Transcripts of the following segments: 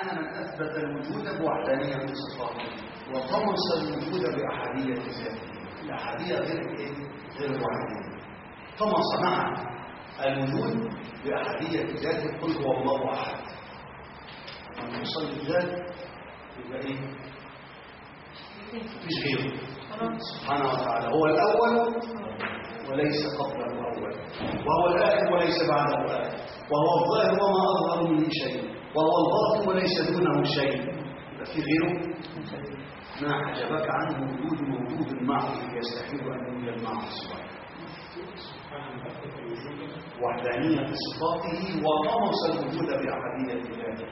أنا من أثبت الوجود بوحدانية صفاته وطمس الوجود بأحدية ذاته الأحدية غير إيه؟ غير الوحدانية طمس مع الوجود بأحدية ذاته قل هو الله أحد لما توصل للذات يبقى إيه؟ مفيش غيره سبحانه وتعالى هو الأول وليس قبله أول وهو الآخر وليس بعده آخر وهو الظاهر وما أظهر منه شيء وهو الباطن وليس دونه شيء يبقى في غيره ما حجبك عنه وجود موجود معه يستحيل أن يوجد معه سبحانه وحدانية صفاته وطمس الوجود بأحدية ذاته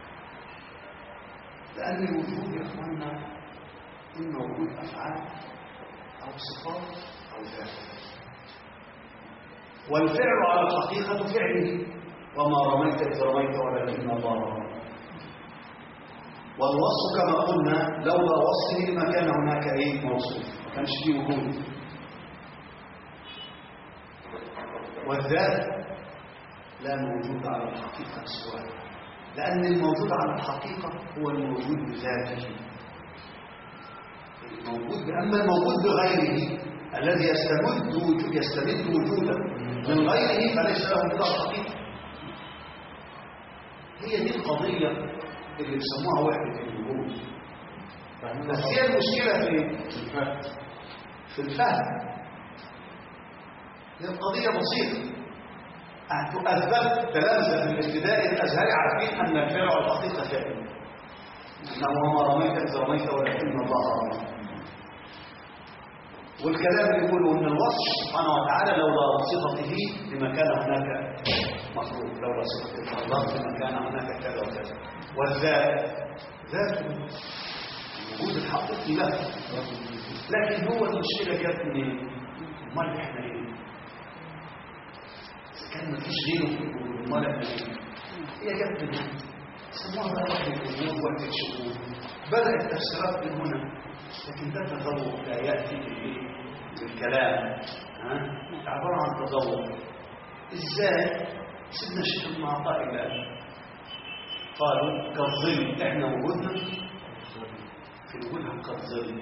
لأن الوجود يا إخواننا إما وجود أفعال أو صفات أو ذات والفعل على حقيقة فعله وما رميت إذ رميت ولكن الله رمى والوصف كما قلنا لولا وصفه ما كان هناك ايه موصوف ما كانش فيه وجود والذات لا موجود على الحقيقة سواه لأن الموجود على الحقيقة هو الموجود بذاته الموجود أما الموجود بغيره الذي يستمد وجود يستمد وجوده من غيره فليس له وجود حقيقي هي دي القضية اللي بيسموها وحدة الوجود بس هي المشكلة في الفهم في الفهم هي القضية بسيطة أنتم أثبت تلامذة في الابتدائي الأزهري عارفين أن الفعل والحقيقة فعل أنه وما رميت إذ رميت ولكن الله رمى والكلام اللي يقولوا ان الوصف سبحانه وتعالى لولا صفته لما كان هناك مخلوق لولا صفه الله لما كان هناك كذا وكذا والذات ذات الوجود الحقيقي له لكن هو المشكله جت منين؟ امال احنا ايه؟ اذا كان مفيش غيره في الوجود امال احنا ايه؟ هي جت منين؟ سموها بقى وحده الوجود وحده الشهود بدات التفسيرات من هنا لكن ده تذوق لا يأتي بالكلام ها؟ عبارة عن تذوق ازاي سيدنا الشيخ ابن عطاء الله قالوا كالظل احنا وجودنا في وجودها كالظل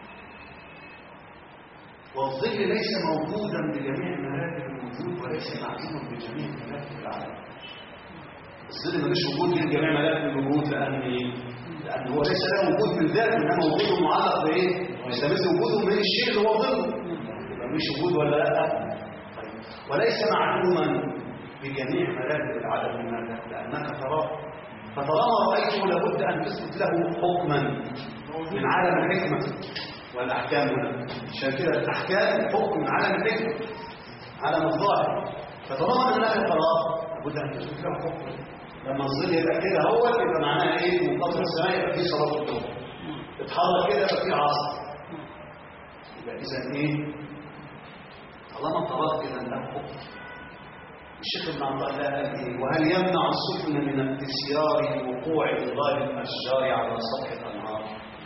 والظل ليس موجودا بجميع مراتب الوجود وليس معلوما بجميع مراتب العالم الظل ملوش وجود في جميع مراتب الوجود لان ايه؟ لأن هو ليس له وجود من ذاته إنما وجوده معلق بإيه؟ يستمد وجوده من الشيء اللي هو ضده يبقى مش وجود ولا لا طيب. وليس معلوما بجميع مراتب العدم لماذا؟ لأنك تراه فطالما رأيته لابد أن تثبت له حكما من عالم الحكمة والأحكام هنا عشان كده الأحكام حكم من عالم الحكمة عالم الظاهر فطالما أنك تراه لابد أن تثبت له حكما لما الظل يبقى كده هو يبقى معناها ايه منتظر السماء يبقى فيه صلاه الظهر اتحرك كده يبقى فيه عصر يبقى اذا ايه طالما طلب اذا له حكم الشيخ ابن عبد الله قال ايه وهل يمنع السفن من اتسيار وقوع ظلال الاشجار على سطح الانهار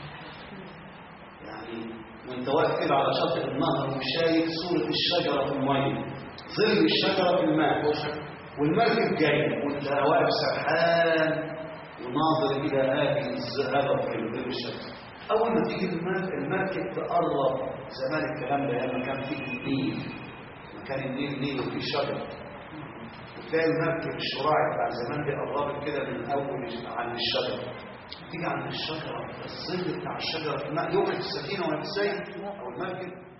يعني وانت واقف كده على شاطئ النهر وشايف صوره الشجره في الميه ظل الشجره في الماء والمركب جاي وانت واقف سرحان وناظر الى هذه الذهب في الظل الشمس اول ما تيجي المركب تقرب زمان الكلام ده لما كان فيه النيل كان النيل نيل وفيه شجر وتلاقي المركب الشراعي بتاع زمان دي قربت كده من اول عن الشجره تيجي عند الشجره الظل بتاع الشجره في الماء يوقف السفينه وهي بتسير او المركب